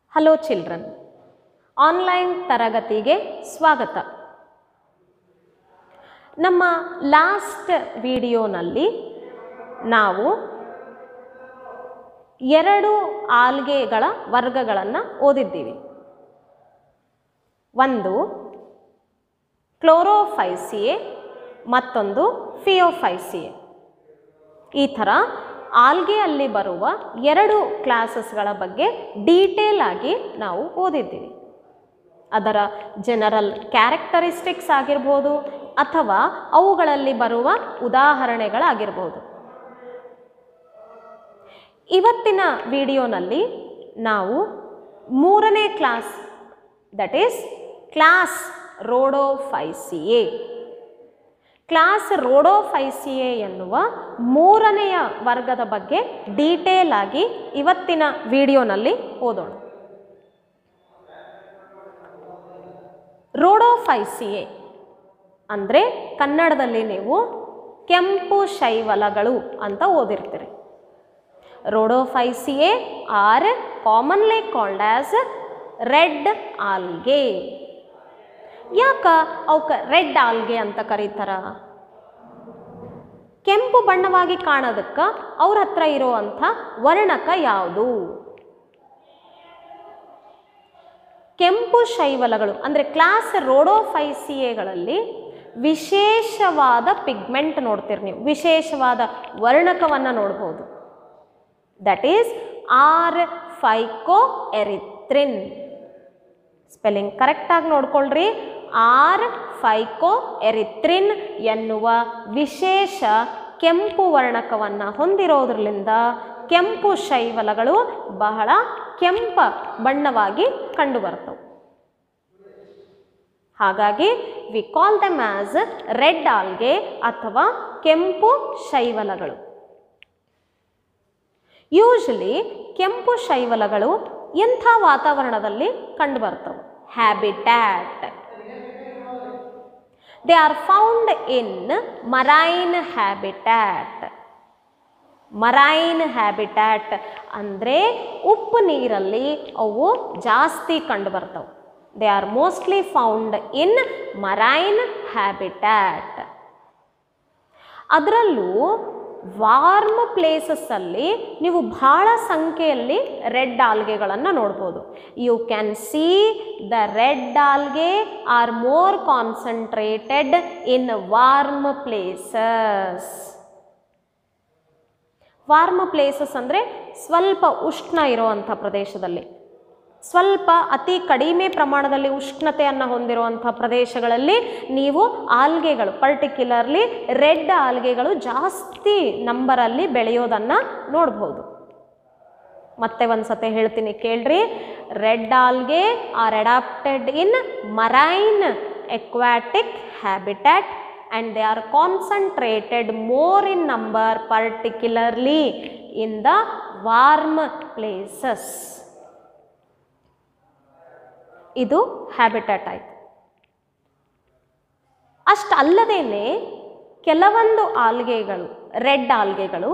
Hello children online ತರಗತಿಗೆ ಸ್ವಾಗತ ನಮ್ಮ ಲಾಸ್ಟ್ ವಿಡಿಯೋನಲ್ಲಿ ನಾವು ಎರಡು ಆಲ್ಗೆಗಳ ವರ್ಗಗಳನ್ನು ಓದಿದ್ದೀವಿ ಒಂದು ಕ್ಲೋರೋಫೈಸಿಯೆ ಮತ್ತೊಂದು ಫಿಯೋಫೈಸಿಯೆ ಈ ಥರ ಆಲ್ಗೆಯಲ್ಲಿ ಬರುವ ಎರಡು ಕ್ಲಾಸಸ್ಗಳ ಬಗ್ಗೆ ಡೀಟೇಲ್ ಆಗಿ ನಾವು ಓದಿದ್ದೀವಿ ಅದರ ಜನರಲ್ ಕ್ಯಾರೆಕ್ಟರಿಸ್ಟಿಕ್ಸ್ ಆಗಿರ್ಬೋದು ಅಥವಾ ಅವುಗಳಲ್ಲಿ ಬರುವ ಉದಾಹರಣೆಗಳಾಗಿರ್ಬೋದು ಇವತ್ತಿನ ವಿಡಿಯೋನಲ್ಲಿ ನಾವು ಮೂರನೇ class that is class rhodophyceae class rhodophyceae ಎನ್ನುವ ಮೂರನೆಯ ವರ್ಗದ ಬಗ್ಗೆ ಡೀಟೇಲ್ ಆಗಿ ಇವತ್ತಿನ ವಿಡಿಯೋನಲ್ಲಿ ಓದೋಣ ರೋಡೋಫೈಸಿಯೆ ಅಂದರೆ ಕನ್ನಡದಲ್ಲಿ ನೀವು ಕೆಂಪು ಶೈವಲಗಳು ಅಂತ ಓದಿರ್ತೀರಿ rhodophyceae are commonly called as red algae ಯಾಕ ಅವಕ್ಕೆ ರೆಡ್ ಆಲ್ಗೆ ಅಂತ ಕರೀತಾರ ಕೆಂಪು ಬಣ್ಣವಾಗಿ ಕಾಣೋದಕ್ಕೆ ಅವ್ರ ಹತ್ರ ಇರುವಂಥ ವರ್ಣಕ ಯಾವುದು ಕೆಂಪು ಶೈವಲಗಳು ಅಂದರೆ ಕ್ಲಾಸ್ ರೋಡೋಫೈಸಿಯೆಗಳಲ್ಲಿ ವಿಶೇಷವಾದ ಪಿಗ್ಮೆಂಟ್ ನೋಡ್ತೀರಿ ನೀವು ವಿಶೇಷವಾದ ವರ್ಣಕವನ್ನು ನೋಡ್ಬೋದು that is R phycoerythrin spelling ಕರೆಕ್ಟಾಗಿ ನೋಡ್ಕೊಳ್ರಿ ಆರ್ ಫೈಕೋ ಎರಿತ್ರಿನ್ ಎನ್ನುವ ವಿಶೇಷ ಕೆಂಪು ವರ್ಣಕವನ್ನು ಹೊಂದಿರೋದ್ರಲಿಂದ ಕೆಂಪು ಶೈವಲಗಳು ಬಹಳ ಕೆಂಪ ಬಣ್ಣವಾಗಿ ಕಂಡುಬರ್ತವೆ ಹಾಗಾಗಿ we call them as red algae ಅಥವಾ ಕೆಂಪು ಶೈವಲಗಳು ಯೂಶಲಿ ಕೆಂಪು ಶೈವಲಗಳು ಎಂಥ ವಾತಾವರಣದಲ್ಲಿ ಕಂಡುಬರ್ತವೆ habitat they are found in marine habitat marine habitat ಅಂದರೆ ಉಪ್ಪು ನೀರಲ್ಲಿ ಅವು ಜಾಸ್ತಿ ಕಂಡುಬರ್ತವೆ they are mostly found in marine habitat ಅದರಲ್ಲೂ ವಾರ್ಮ್ ಪ್ಲೇಸಸ್ಸಲ್ಲಿ ನೀವು ಬಹಳ ಸಂಖ್ಯೆಯಲ್ಲಿ ರೆಡ್ ಆಲ್ಗೆಗಳನ್ನು ನೋಡ್ಬೋದು you can see the red algae are more concentrated in warm places warm places ಅಂದರೆ ಸ್ವಲ್ಪ ಉಷ್ಣ ಇರುವಂಥ ಪ್ರದೇಶದಲ್ಲಿ ಸ್ವಲ್ಪ ಅತಿ ಕಡಿಮೆ ಪ್ರಮಾಣದಲ್ಲಿ ಉಷ್ಣತೆಯನ್ನು ಹೊಂದಿರುವಂಥ ಪ್ರದೇಶಗಳಲ್ಲಿ ನೀವು ಆಲ್ಗೆಗಳು ಪರ್ಟಿಕ್ಯುಲರ್ಲಿ ರೆಡ್ ಆಲ್ಗೆಗಳು ಜಾಸ್ತಿ ನಂಬರಲ್ಲಿ ಬೆಳೆಯೋದನ್ನು ನೋಡ್ಬೋದು ಮತ್ತೆ ಒಂದು ಸತಿ ಹೇಳ್ತೀನಿ ಕೇಳ್ರಿ red algae are adapted in marine aquatic habitat and they are concentrated more in number particularly in the warm places ಇದು ಹ್ಯಾಬಿಟ್ಯಾಟ್ ಆಯಿತು ಅಷ್ಟಲ್ಲದೇನೆ ಕೆಲವೊಂದು ಆಲ್ಗೆಗಳು ರೆಡ್ ಆಲ್ಗೆಗಳು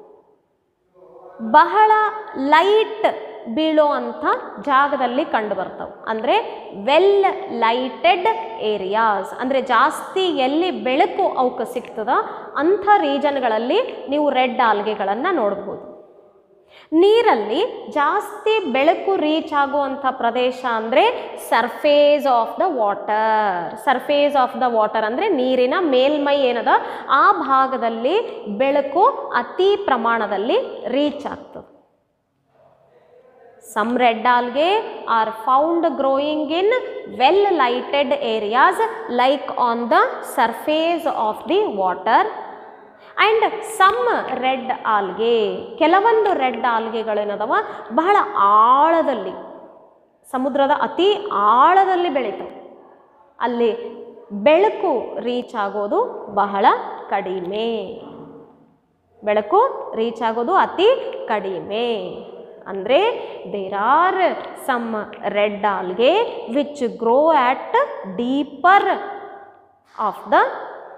ಬಹಳ ಲೈಟ್ ಬೀಳೋ ಅಂಥ ಜಾಗದಲ್ಲಿ ಕಂಡು ಬರ್ತವೆ ಅಂದರೆ ವೆಲ್ ಲೈಟೆಡ್ ಏರಿಯಾಸ್ ಅಂದರೆ ಜಾಸ್ತಿ ಎಲ್ಲಿ ಬೆಳಕು ಅವಕ್ಕೆ ಸಿಗ್ತದ ಅಂಥ ರೀಜನ್ಗಳಲ್ಲಿ ನೀವು ರೆಡ್ ಆಲ್ಗೆಗಳನ್ನು ನೋಡ್ಬೋದು ನೀರಲ್ಲಿ ಜಾಸ್ತಿ ಬೆಳಕು ರೀಚ್ ಆಗುವಂಥ ಪ್ರದೇಶ ಅಂದರೆ surface of the water surface of the water ಅಂದರೆ ನೀರಿನ ಮೇಲ್ಮೈ ಏನದ ಆ ಭಾಗದಲ್ಲಿ ಬೆಳಕು ಅತಿ ಪ್ರಮಾಣದಲ್ಲಿ ರೀಚ್ ಆಗ್ತದೆ Some red algae are found growing in well lighted areas like on the surface of the water and some red algae ಕೆಲವೊಂದು ರೆಡ್ ಆಲ್ಗೆಗಳೇನದವ ಬಹಳ ಆಳದಲ್ಲಿ ಸಮುದ್ರದ ಅತಿ ಆಳದಲ್ಲಿ ಬೆಳೀತವೆ ಅಲ್ಲಿ ಬೆಳಕು ರೀಚ್ ಆಗೋದು ಬಹಳ ಕಡಿಮೆ ಬೆಳಕು ರೀಚ್ ಆಗೋದು ಅತಿ ಕಡಿಮೆ ಅಂದರೆ there are some red algae which grow at deeper of the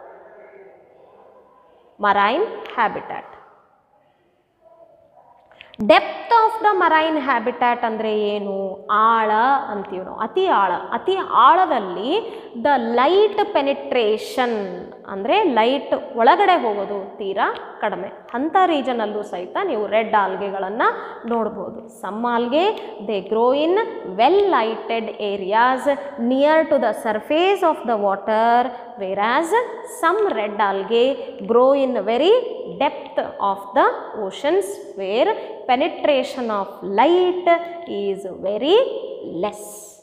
marine habitat depth of the marine habitat ಅಂದರೆ ಏನು ಆಳ ಅಂತೀವಿ ನಾವು ಅತಿ ಆಳ ಅತಿ ಆಳದಲ್ಲಿ ದ ಲೈಟ್ ಪೆನಿಟ್ರೇಷನ್ ಅಂದರೆ ಲೈಟ್ ಒಳಗಡೆ ಹೋಗೋದು ತೀರಾ ಕಡಿಮೆ ಅಂಥ ರೀಜನಲ್ಲೂ ಸಹಿತ ನೀವು ರೆಡ್ ಆಲ್ಗೆಗಳನ್ನು ನೋಡ್ಬೋದು some algae they grow in well lighted areas near to the surface of the water whereas some red algae grow in very depth of the oceans where penetration of light is very less.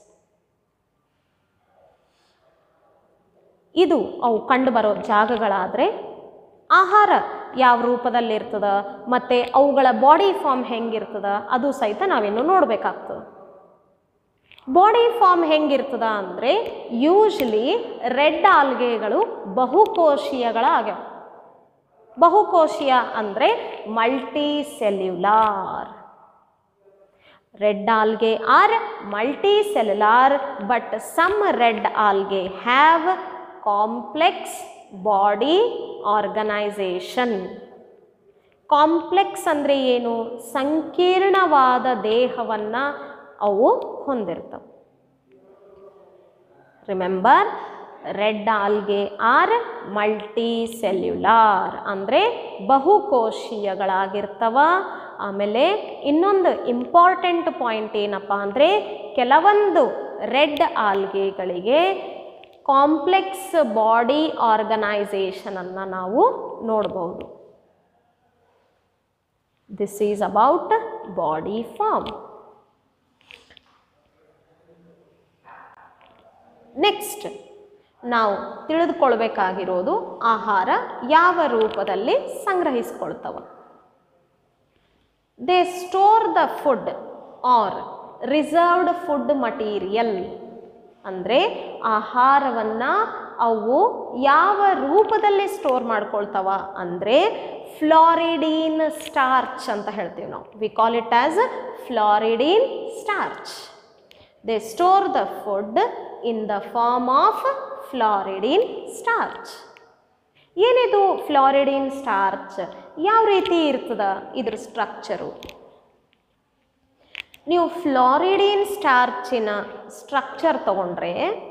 ಇದು ಅವು ಕಂಡುಬರೋ ಜಾಗಗಳಾದರೆ ಆಹಾರ ಯಾವ ರೂಪದಲ್ಲಿರ್ತದ ಮತ್ತು ಅವುಗಳ body form ಹೆಂಗಿರ್ತದ ಅದು ಸಹಿತ ನಾವಿನ್ನು ನೋಡಬೇಕಾಗ್ತದೆ ಬಾಡಿ ಫಾರ್ಮ್ ಹೆಂಗಿರ್ತದ ಅಂದರೆ ಯೂಶ್ವಲಿ ರೆಡ್ ಆಲ್ಗೆಗಳು ಬಹುಕೋಶೀಯಗಳಾಗ್ಯಾವ ಬಹುಕೋಶೀಯ ಅಂದರೆ multicellular red algae are multicellular but some red algae have complex body organisation complex ಅಂದರೆ ಏನು ಸಂಕೀರ್ಣವಾದ ದೇಹವನ್ನು ಅವು ಹೊಂದಿರ್ತವೆ remember red algae are multicellular ಅಂದರೆ ಬಹುಕೋಶೀಯಗಳಾಗಿರ್ತವ ಆಮೇಲೆ ಇನ್ನೊಂದು ಇಂಪಾರ್ಟೆಂಟ್ ಪಾಯಿಂಟ್ ಏನಪ್ಪ ಅಂದರೆ ಕೆಲವೊಂದು ರೆಡ್ ಆಲ್ಗೆಗಳಿಗೆ ಕಾಂಪ್ಲೆಕ್ಸ್ ಬಾಡಿ ಆರ್ಗನೈಸೇಷನನ್ನು ನಾವು ನೋಡ್ಬೋದು this is about body form next ನಾವು ತಿಳಿದುಕೊಳ್ಬೇಕಾಗಿರೋದು ಆಹಾರ ಯಾವ ರೂಪದಲ್ಲಿ ಸಂಗ್ರಹಿಸ್ಕೊಳ್ತವ they store the food or reserved food material ಅಂದರೆ ಆಹಾರವನ್ನು ಅವು ಯಾವ ರೂಪದಲ್ಲಿ ಸ್ಟೋರ್ ಮಾಡ್ಕೊಳ್ತವ ಅಂದರೆ ಫ್ಲಾರಿಡೀನ್ ಸ್ಟಾರ್ಚ್ ಅಂತ ಹೇಳ್ತೀವಿ ನಾವು we call it as floridean starch they store the food in the form of floridean starch ಏನಿದು ಫ್ಲಾರಿಡೀನ್ ಸ್ಟಾರ್ಚ್ ಯಾವ ರೀತಿ ಇರ್ತದ ಇದ್ರ ಸ್ಟ್ರಕ್ಚರು ನೀವು ಫ್ಲಾರಿಡೀನ್ ಸ್ಟಾರ್ಚಿನ ಸ್ಟ್ರಕ್ಚರ್ ತಗೊಂಡ್ರೆ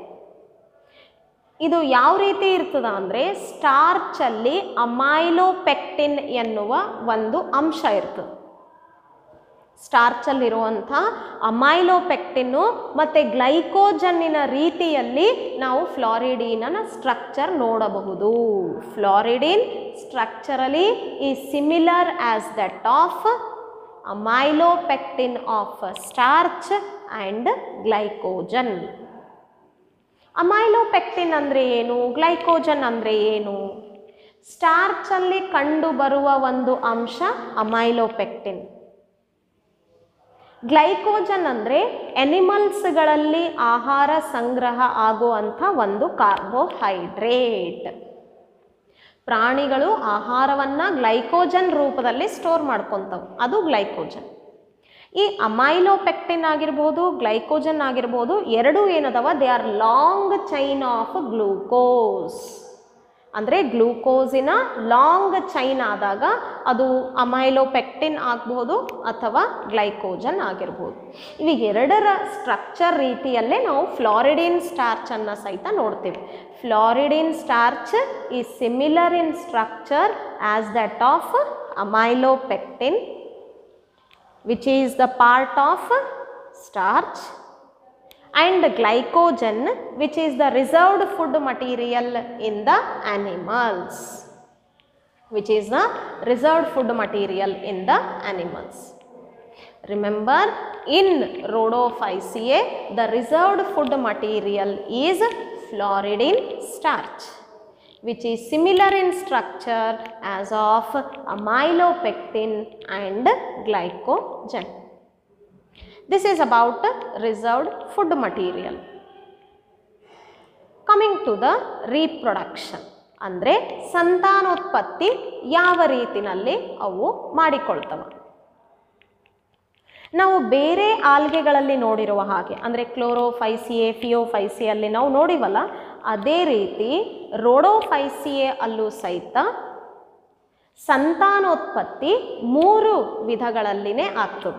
ಇದು ಯಾವ ರೀತಿ ಇರ್ತದ ಅಂದರೆ ಸ್ಟಾರ್ಚಲ್ಲಿ ಅಮೈಲೋಪೆಕ್ಟಿನ್ ಎನ್ನುವ ಒಂದು ಅಂಶ ಇರ್ತದೆ ಸ್ಟಾರ್ಚಲ್ಲಿರುವಂಥ ಅಮೈಲೋಪೆಕ್ಟಿನ್ನು ಮತ್ತು ಗ್ಲೈಕೋಜನ್ನಿನ ರೀತಿಯಲ್ಲಿ ನಾವು ಫ್ಲಾರಿಡೀನನ ಸ್ಟ್ರಕ್ಚರ್ ನೋಡಬಹುದು floridean structurally is similar as that of amylopectin of starch and glycogen amylopectin ಅಂದರೆ ಏನು ಗ್ಲೈಕೋಜನ್ ಅಂದರೆ ಏನು ಸ್ಟಾರ್ಚಲ್ಲಿ ಕಂಡುಬರುವ ಒಂದು ಅಂಶ ಅಮೈಲೋಪೆಕ್ಟಿನ್ ಗ್ಲೈಕೋಜನ್ ಅಂದರೆ ಎನಿಮಲ್ಸ್ಗಳಲ್ಲಿ ಆಹಾರ ಸಂಗ್ರಹ ಆಗುವಂಥ ಒಂದು ಕಾರ್ಬೋಹೈಡ್ರೇಟ್ ಪ್ರಾಣಿಗಳು ಆಹಾರವನ್ನು ಗ್ಲೈಕೋಜನ್ ರೂಪದಲ್ಲಿ ಸ್ಟೋರ್ ಮಾಡ್ಕೊತವೆ ಅದು ಗ್ಲೈಕೋಜನ್ ಈ ಅಮೈಲೋಪೆಕ್ಟಿನ್ ಆಗಿರ್ಬೋದು ಗ್ಲೈಕೋಜನ್ ಆಗಿರ್ಬೋದು ಎರಡೂ ಏನದವ they are long chain of glucose ಅಂದರೆ ಗ್ಲೂಕೋಸಿನ ಲಾಂಗ್ ಚೈನ್ ಆದಾಗ ಅದು ಅಮೈಲೋಪೆಕ್ಟಿನ್ ಆಗ್ಬೋದು ಅಥವಾ ಗ್ಲೈಕೋಜನ್ ಆಗಿರ್ಬೋದು ಇವಾಗ ಎರಡರ ಸ್ಟ್ರಕ್ಚರ್ ರೀತಿಯಲ್ಲೇ ನಾವು ಫ್ಲಾರಿಡಿನ್ ಸ್ಟಾರ್ಚನ್ನು ಸಹಿತ ನೋಡ್ತೀವಿ floridean starch is similar in structure as that of amylopectin which is the part of starch and glycogen which is the reserved food material in the animals which is the reserved food material in the animals remember in rhodophyceae the reserved food material is floridine starch which is similar in structure as of amylopectin and glycogen. This is about reserved food material. Coming to the reproduction ಅಂದರೆ ಸಂತಾನೋತ್ಪತ್ತಿ ಯಾವ ರೀತಿನಲ್ಲಿ ಅವು ಮಾಡಿಕೊಳ್ತವೆ ನಾವು ಬೇರೆ ಆಲ್ಗೆಗಳಲ್ಲಿ ನೋಡಿರುವ ಹಾಗೆ ಅಂದರೆ ಕ್ಲೋರೋಫೈಸಿಯೆ ಫಿಯೋಫೈಸಿಯಲ್ಲಿ ನಾವು ನೋಡಿವಲ್ಲ ಅದೇ ರೀತಿ ರೋಡೋಫೈಸಿಯೆ ಅಲ್ಲೂ ಸಹಿತ ಸಂತಾನೋತ್ಪತ್ತಿ ಮೂರು ವಿಧಗಳಲ್ಲಿನೇ ಆಗ್ತದೆ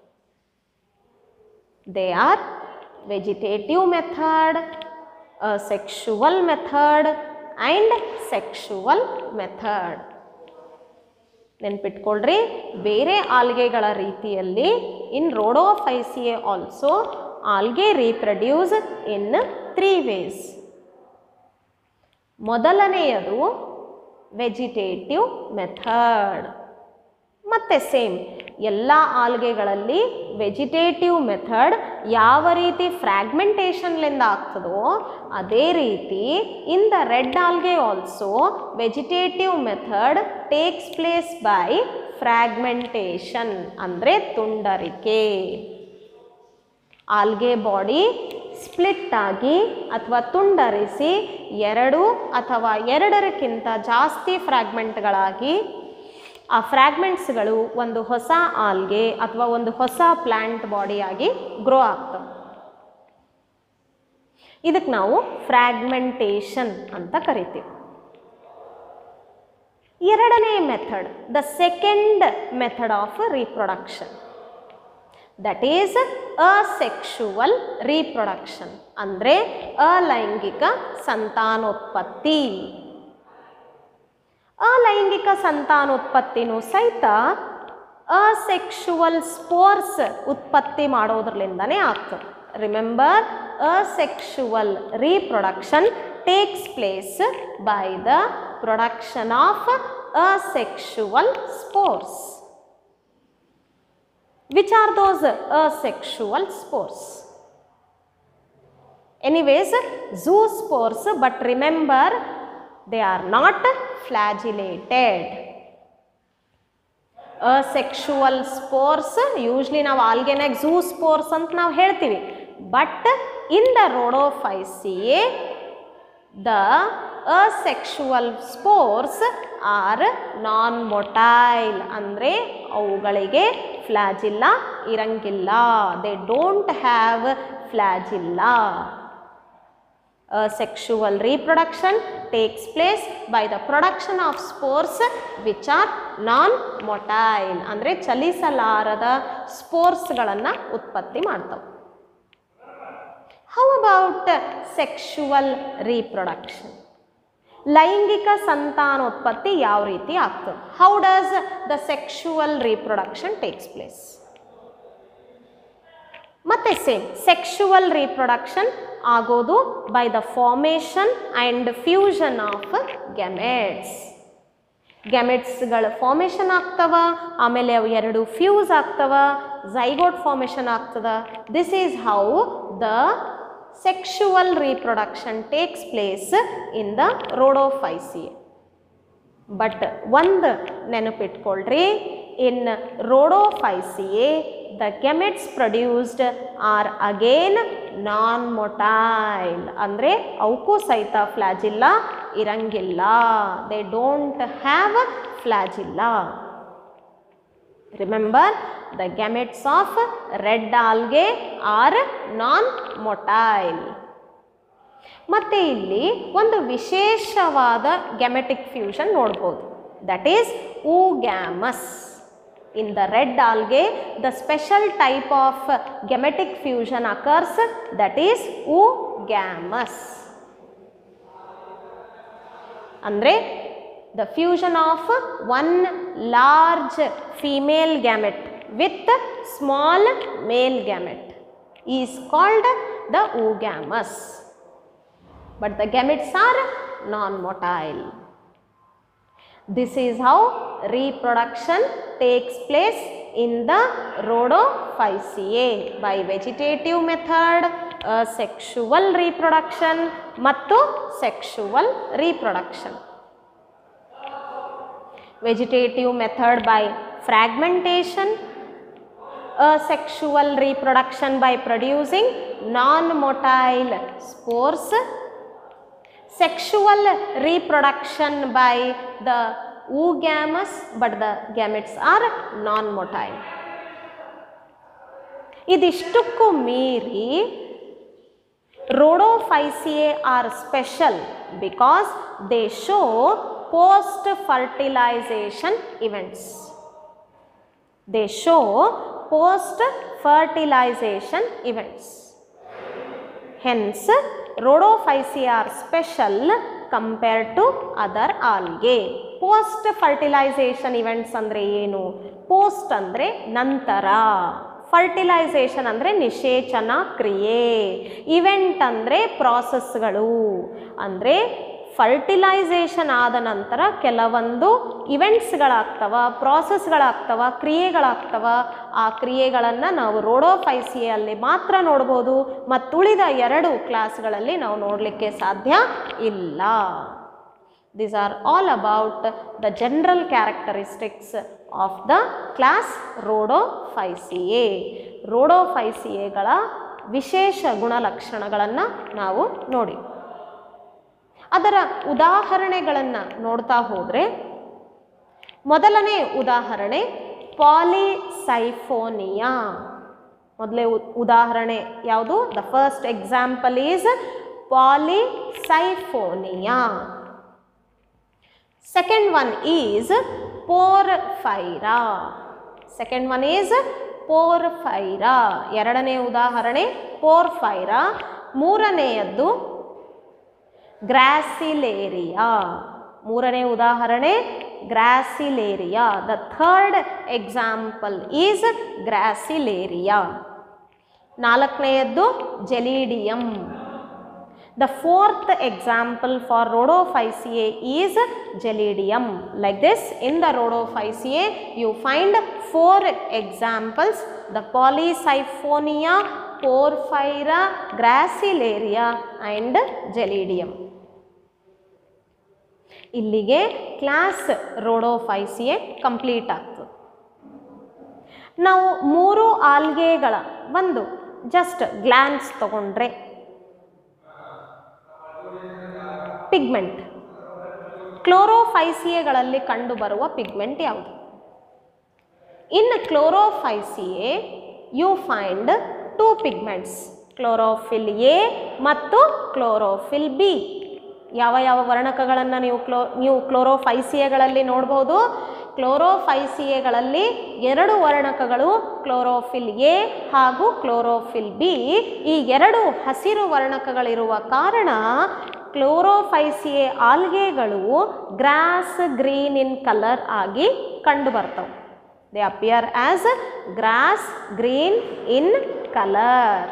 they are vegetative method sexual method and sexual method ನೆನ್ಪಿಟ್ಕೊಳ್ರಿ ಬೇರೆ ಆಲ್ಗೆಗಳ ರೀತಿಯಲ್ಲಿ in rhodophyceae also algae reproduce in three ways ಮೊದಲನೆಯದು ವೆಜಿಟೇಟಿವ್ ಮೆಥಡ್ ಮತ್ತೆ ಸೇಮ್ ಎಲ್ಲ ಆಲ್ಗೆಗಳಲ್ಲಿ ವೆಜಿಟೇಟಿವ್ ಮೆಥಡ್ ಯಾವ ರೀತಿ ಫ್ರ್ಯಾಗ್ಮೆಂಟೇಷನ್ಲಿಂದ ಆಗ್ತದೋ ಅದೇ ರೀತಿ in the red algae also vegetative method takes place by fragmentation ಅಂದರೆ ತುಂಡರಿಕೆ ಆಲ್ಗೆ ಬಾಡಿ ಸ್ಪ್ಲಿಟ್ ಆಗಿ ಅಥವಾ ತುಂಡರಿಸಿ ಎರಡು ಅಥವಾ ಎರಡರಕ್ಕಿಂತ ಜಾಸ್ತಿ ಫ್ರ್ಯಾಗ್ಮೆಂಟ್ಗಳಾಗಿ ಆ ಫ್ರ್ಯಾಗ್ಮೆಂಟ್ಸ್ಗಳು ಒಂದು ಹೊಸ ಆಲ್ಗೆ ಅಥವಾ ಒಂದು ಹೊಸ ಪ್ಲ್ಯಾಂಟ್ ಬಾಡಿಯಾಗಿ ಗ್ರೋ ಆಗ್ತವೆ ಇದಕ್ಕೆ ನಾವು ಫ್ರ್ಯಾಗ್ಮೆಂಟೇಷನ್ ಅಂತ ಕರಿತೀವಿ ಎರಡನೇ method the second method of reproduction that is asexual reproduction ಅಂದರೆ ಅಲೈಂಗಿಕ ಸಂತಾನೋತ್ಪತ್ತಿ ಅಲೈಂಗಿಕ ಸಂತಾನೋತ್ಪತ್ತಿನೂ ಸಹಿತ ಅಸೆಕ್ಷುವಲ್ ಸ್ಪೋರ್ಸ್ ಉತ್ಪತ್ತಿ ಮಾಡೋದ್ರಲಿಂದನೇ ಆಗ್ತದೆ remember asexual reproduction takes place by the production of asexual spores which are those asexual spores anyways zoospores but remember they are not flagellated asexual spores usually ನಾವು ಆಲ್ಗೆನಾಗ zoospores ಅಂತ ನಾವು ಹೇಳ್ತೀವಿ but in the rhodophyceae the asexual spores are non-motile ಅಂದರೆ ಅವುಗಳಿಗೆ flagella ಇರಂಗಿಲ್ಲ they don't have flagella sexual reproduction takes place by the production of spores which are non-motile ಅಂದರೆ ಚಲಿಸಲಾರದ ಸ್ಪೋರ್ಸ್ಗಳನ್ನು ಉತ್ಪತ್ತಿ ಮಾಡ್ತವೆ ಹೌ ಅಬೌಟ್ ಸೆಕ್ಷುವಲ್ ರೀಪ್ರೊಡಕ್ಷನ್ ಲೈಂಗಿಕ ಸಂತಾನೋತ್ಪತ್ತಿ ಯಾವ ರೀತಿ ಆಗ್ತದೆ how does the sexual reproduction takes place ಮತ್ತೆ ಸೇಮ್ ಸೆಕ್ಷುವಲ್ ರೀಪ್ರೊಡಕ್ಷನ್ ಆಗೋದು by the formation and fusion of gametes ಗ್ಯಾಮೆಟ್ಸ್ಗಳ ಫಾರ್ಮೇಷನ್ ಆಗ್ತವ ಆಮೇಲೆ ಅವು ಎರಡು ಫ್ಯೂಸ್ ಆಗ್ತವ ಝೈಗೋಟ್ ಫಾರ್ಮೇಷನ್ ಆಗ್ತದ this is how the sexual reproduction takes place in the rhodophyceae but ಒಂದು ನೆನಪಿಟ್ಕೊಳ್ರಿ in rhodophyceae the gametes produced are again non-motile ಅಂದರೆ ಅವಕ್ಕೂ ಸಹಿತ ಫ್ಲಾಜಿಲ್ಲ ಇರಂಗಿಲ್ಲ they don't have flagella remember the gametes of red algae are non-motile ಮತ್ತು ಇಲ್ಲಿ ಒಂದು ವಿಶೇಷವಾದ ಗೆಮೆಟಿಕ್ ಫ್ಯೂಷನ್ ನೋಡ್ಬೋದು that is oogamous in the red algae the special type of gametic fusion occurs that is oogamous ಅಂದರೆ the fusion of one large female gamete with small male gamete is called the oogamous but the gametes are non-motile. This is how reproduction takes place in the Rhodophyceae by vegetative method, sexual reproduction ಮತ್ತು sexual reproduction. Vegetative method by fragmentation, asexual reproduction by producing non-motile spores, sexual reproduction by the oogamous but the gametes are non-motile. ಇದಿಷ್ಟಕ್ಕೂ ಮೀರಿ rhodophyceae are special because they show post fertilization events they show post fertilization events hence rhodophyceae are special compared to other algae post fertilization events ಅಂದರೆ ಏನು post ಅಂದರೆ ನಂತರ fertilisation ಅಂದರೆ ನಿಷೇಚನ ಕ್ರಿಯೆ event ಅಂದರೆ ಪ್ರಾಸೆಸ್ಗಳು ಅಂದರೆ ಫರ್ಟಿಲೈಸೇಷನ್ ಆದ ನಂತರ ಕೆಲವೊಂದು ಇವೆಂಟ್ಸ್ಗಳಾಗ್ತವ ಪ್ರಾಸೆಸ್ಗಳಾಗ್ತವ ಕ್ರಿಯೆಗಳಾಗ್ತವ ಆ ಕ್ರಿಯೆಗಳನ್ನು ನಾವು ರೋಡೋಫೈಸಿಯಲ್ಲಿ ಮಾತ್ರ ನೋಡ್ಬೋದು ಮತ್ತುಳಿದ ಎರಡು ಕ್ಲಾಸ್ಗಳಲ್ಲಿ ನಾವು ನೋಡಲಿಕ್ಕೆ ಸಾಧ್ಯ ಇಲ್ಲ These are all about the general characteristics of the class Rhodophyceae. ರೋಡೋಫೈಸಿಯೆಗಳ ವಿಶೇಷ ಗುಣಲಕ್ಷಣಗಳನ್ನು ನಾವು ನೋಡಿ ಅದರ ಉದಾಹರಣೆಗಳನ್ನು ನೋಡ್ತಾ ಹೋದರೆ ಮೊದಲನೇ ಉದಾಹರಣೆ ಪಾಲಿಸೈಫೋನಿಯಾ ಮೊದಲೇ ಉ- ಉದಾಹರಣೆ ಯಾವುದು the first example is polysiphonia second one is porphyra second one is porphyra ಎರಡನೇ ಉದಾಹರಣೆ ಪೋರ್ಫೈರಾ ಮೂರನೆಯದ್ದು ಗ್ರಾಸಿಲೇರಿಯಾ ಮೂರನೇ ಉದಾಹರಣೆ gracilaria the third example is gracilaria ನಾಲ್ಕನೆಯದ್ದು gelidium The fourth example for Rhodophyceae is Gelidium. Like this, in the Rhodophyceae, you find four examples, the Polysiphonia, Porphyra, Gracilaria and Gelidium. ಇಲ್ಲಿಗೆ class rhodophyceae complete ಆಗ್ತದೆ ನಾವು ಮೂರು ಆಲ್ಗೆಗಳ ಒಂದು just glance ತಗೊಂಡ್ರೆ pigment ಕ್ಲೋರೋಫೈಸಿಯೆಗಳಲ್ಲಿ ಕಂಡುಬರುವ ಪಿಗ್ಮೆಂಟ್ ಯಾವುದು in chlorophyceae you find two pigments chlorophyll A ಮತ್ತು ಕ್ಲೋರೋಫಿಲ್ ಬಿ ಯಾವ ಯಾವ ವರ್ಣಕಗಳನ್ನು ನೀವು ಕ್ಲೋ ನೀವು ಕ್ಲೋರೋಫೈಸಿಯೆಗಳಲ್ಲಿ ನೋಡ್ಬೋದು ಕ್ಲೋರೋಫೈಸಿಯೆಗಳಲ್ಲಿ ಎರಡು ವರ್ಣಕಗಳು ಕ್ಲೋರೋಫಿಲ್ ಎ ಹಾಗೂ ಕ್ಲೋರೋಫಿಲ್ ಬಿ ಈ ಎರಡು ಹಸಿರು ವರ್ಣಕಗಳಿರುವ ಕಾರಣ ಕ್ಲೋರೋಫೈಸಿಯೆ ಆಲ್ಗೆಗಳು ಗ್ರಾಸ್ ಗ್ರೀನ್ ಇನ್ ಕಲರ್ ಆಗಿ ಕಂಡು ಬರ್ತವೆ they appear as grass green in colour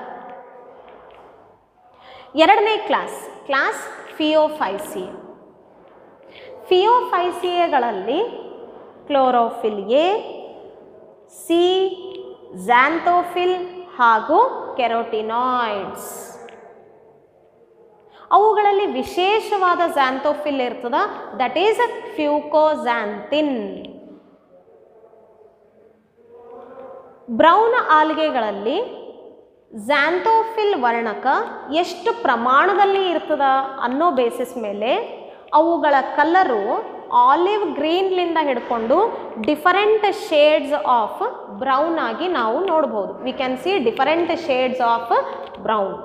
ಎರಡನೇ ಕ್ಲಾಸ್ ಕ್ಲಾಸ್ ಫಿಯೋಫೈಸಿಯೆ ಫಿಯೋಫೈಸಿಯೆಗಳಲ್ಲಿ ಕ್ಲೋರೋಫಿಲ್ ಎ ಸಿ ಝ್ಯಾಂಥೋಫಿಲ್ ಹಾಗೂ ಕೆರೋಟಿನಾಯ್ಡ್ಸ್ ಅವುಗಳಲ್ಲಿ ವಿಶೇಷವಾದ ಝ್ಯಾಂಥೋಫಿಲ್ ಇರ್ತದ ದಟ್ ಈಸ್ ಫ್ಯೂಕೋಝ್ಯಾಂಥಿನ್ ಬ್ರೌನ್ ಆಲ್ಗೆಗಳಲ್ಲಿ ಝ್ಯಾಂಥೋಫಿಲ್ ವರ್ಣಕ ಎಷ್ಟು ಪ್ರಮಾಣದಲ್ಲಿ ಇರ್ತದ ಅನ್ನೋ ಬೇಸಿಸ್ ಮೇಲೆ ಅವುಗಳ ಕಲರು ಆಲಿವ್ ಗ್ರೀನ್ಲಿಂದ ಹಿಡ್ಕೊಂಡು ಡಿಫರೆಂಟ್ ಶೇಡ್ಸ್ ಆಫ್ ಬ್ರೌನ್ ಆಗಿ ನಾವು ನೋಡ್ಬೋದು we can see different shades of brown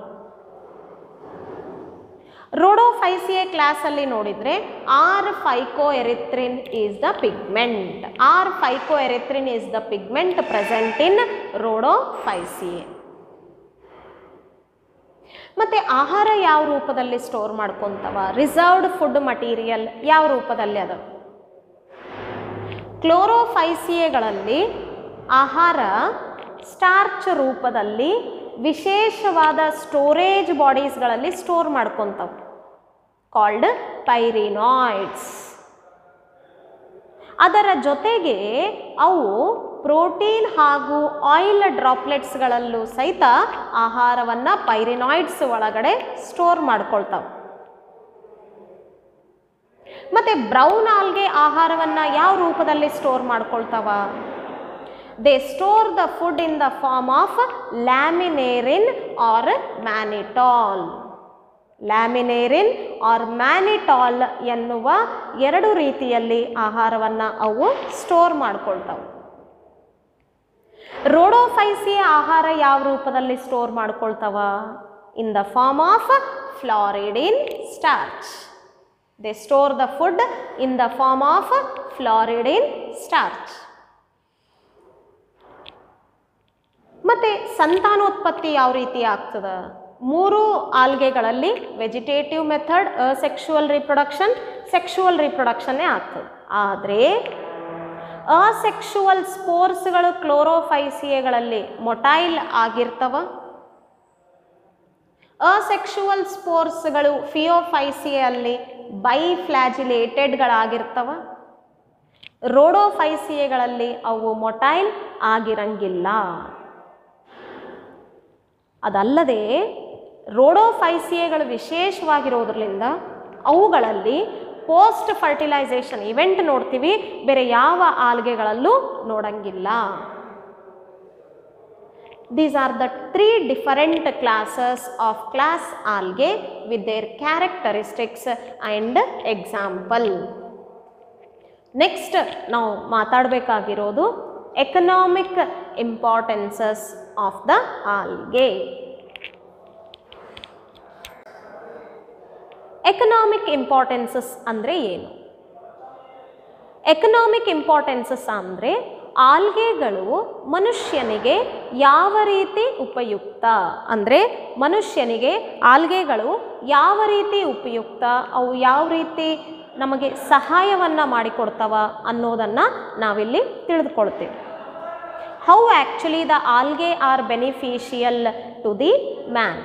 rhodophyceae ಕ್ಲಾಸಲ್ಲಿ ನೋಡಿದರೆ R phycoerythrin is the pigment R phycoerythrin is the pigment present in rhodophyceae ಮತ್ತು ಆಹಾರ ಯಾವ ರೂಪದಲ್ಲಿ ಸ್ಟೋರ್ ಮಾಡ್ಕೊತವ ರಿಸರ್ವ್ಡ್ ಫುಡ್ ಮಟೀರಿಯಲ್ ಯಾವ ರೂಪದಲ್ಲಿ ಅದ ಕ್ಲೋರೋಫೈಸಿಯೆಗಳಲ್ಲಿ ಆಹಾರ ಸ್ಟಾರ್ಚ್ ರೂಪದಲ್ಲಿ ವಿಶೇಷವಾದ ಸ್ಟೋರೇಜ್ ಬಾಡೀಸ್ಗಳಲ್ಲಿ ಸ್ಟೋರ್ ಮಾಡ್ಕೊತವೆ ಕಾಲ್ಡ್ ಪೈರಿನಾಯ್ಡ್ಸ್ ಅದರ ಜೊತೆಗೆ ಅವು ಪ್ರೋಟೀನ್ ಹಾಗೂ ಆಯಿಲ್ ಡ್ರಾಪ್ಲೆಟ್ಸ್ಗಳಲ್ಲೂ ಸಹಿತ ಆಹಾರವನ್ನು ಪೈರಿನಾಯ್ಡ್ಸ್ ಒಳಗಡೆ ಸ್ಟೋರ್ ಮಾಡ್ಕೊಳ್ತಾವೆ ಮತ್ತು ಬ್ರೌನ್ ಆಲ್ಗೆ ಆಹಾರವನ್ನು ಯಾವ ರೂಪದಲ್ಲಿ ಸ್ಟೋರ್ ಮಾಡ್ಕೊಳ್ತಾವ they store the food in the form of laminarin or mannitol laminarin or mannitol ಎನ್ನುವ ಎರಡು ರೀತಿಯಲ್ಲಿ ಆಹಾರವನ್ನು ಅವು ಸ್ಟೋರ್ ಮಾಡ್ಕೊಳ್ತಾವೆ ರೋಡೋಫೈಸಿಯ ಆಹಾರ ಯಾವ ರೂಪದಲ್ಲಿ ಸ್ಟೋರ್ ಮಾಡ್ಕೊಳ್ತಾವ in the form of floridean starch they store the food in the form of floridean starch ಮತ್ತು ಸಂತಾನೋತ್ಪತ್ತಿ ಯಾವ ರೀತಿ ಆಗ್ತದ ಮೂರು ಆಲ್ಗೆಗಳಲ್ಲಿ vegetative method asexual reproduction sexual ರಿಪ್ರೊಡಕ್ಷನ್ನೇ ಆಗ್ತದೆ ಆದರೆ ಅಸೆಕ್ಷುವಲ್ ಸ್ಪೋರ್ಸ್ಗಳು ಕ್ಲೋರೋಫೈಸಿಯಗಳಲ್ಲಿ ಮೊಟೈಲ್ ಆಗಿರ್ತವ ಅಸೆಕ್ಷುವಲ್ ಸ್ಪೋರ್ಸ್ಗಳು ಫಿಯೋಫೈಸಿಯಲ್ಲಿ ಬೈಫ್ಲಾಜಿಲೇಟೆಡ್ಗಳಾಗಿರ್ತವ ರೋಡೋಫೈಸಿಯಗಳಲ್ಲಿ ಅವು ಮೊಟೈಲ್ ಆಗಿರಂಗಿಲ್ಲ ಅದಲ್ಲದೆ ರೋಡೋಫೈಸಿಯಗಳು ವಿಶೇಷವಾಗಿರೋದ್ರಿಂದ ಅವುಗಳಲ್ಲಿ ಪೋಸ್ಟ್ ಫರ್ಟಿಲೈಸೇಷನ್ ಇವೆಂಟ್ ನೋಡ್ತೀವಿ ಬೇರೆ ಯಾವ ಆಲ್ಗೆಗಳಲ್ಲೂ ನೋಡಂಗಿಲ್ಲ These are the three different classes of class algae with their characteristics and example. Next ನಾವು ಮಾತಾಡಬೇಕಾಗಿರೋದು economic importances of the algae economic importances ಅಂದರೆ ಏನು ಎಕನಾಮಿಕ್ ಇಂಪಾರ್ಟೆನ್ಸಸ್ ಅಂದರೆ ಆಲ್ಗೆಗಳು ಮನುಷ್ಯನಿಗೆ ಯಾವ ರೀತಿ ಉಪಯುಕ್ತ ಅಂದರೆ ಮನುಷ್ಯನಿಗೆ ಆಲ್ಗೆಗಳು ಯಾವ ರೀತಿ ಉಪಯುಕ್ತ ಅವು ಯಾವ ರೀತಿ ನಮಗೆ ಸಹಾಯವನ್ನು ಮಾಡಿಕೊಡ್ತವ ಅನ್ನೋದನ್ನು ನಾವಿಲ್ಲಿ ತಿಳಿದುಕೊಳ್ತೇವೆ how actually the algae are beneficial to the man